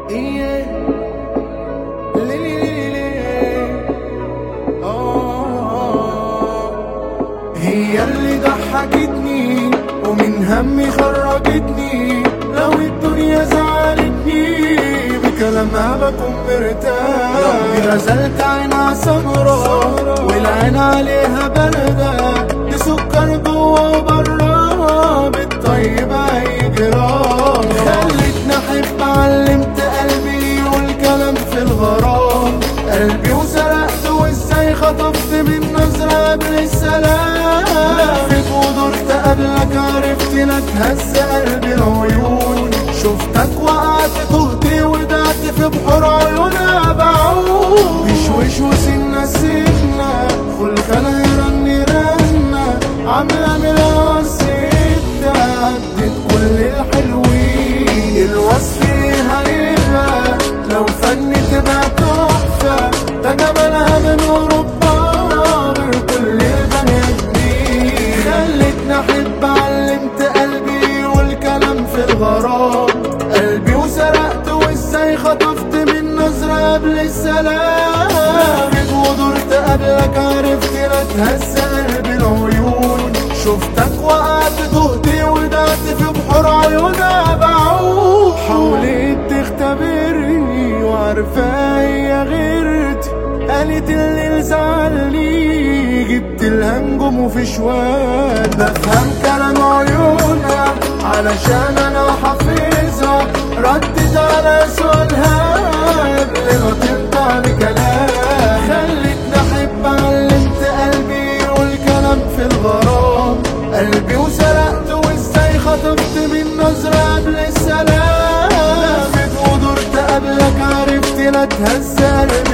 إيه. لي لي لي لي. آه. هي اللي ضحكتني ومن همي خرجتني لو الدنيا زعلتني بكلامها بكون مرتاح لو غزلت عينها سمرة والعين عليها باردة دي سكر جوا وبرا بالطيب هيجرى خلتني احب علمت قلبي والكلام في الغرام قلبي وسرقت وازاي خطفت من نظرة قبل السلام لفت ودرت قبلك عرفت لك هز قلبي العيون شفتك وقعت تهت ودعت في بحور عيونها بعود وشوش وسنة سنة خلقنا يرني رنة عاملة من الستة عدت كل الحلوين الوصف هيبقى لو فن تبقى تحفة ده جمالها من أوروبا غير كل البني آدمين خلتني أحب علمت قلبي والكلام في الغرام قلبي وسرقت وازاي خطفت من نظرة قبل السلام لفت ودرت قبلك عرفت لك هز قلبي العيون شفتك وقعت تهت ودعت في بحور عيونها بعود حاولت تختبرني وعارفة هي غيرتي قالت اللي زعلني جبت لها نجوم وفي شوال بفهم كلام عيونها علشان انا حافظها ردت على سؤالها قبل ما تنطق بكلام خلتني احب علمت قلبي والكلام في الغرام قلبي وسرقت وازاي خطفت من نظرة قبل السلام لفت ودرت قبلك عرفت لا تهز قلبي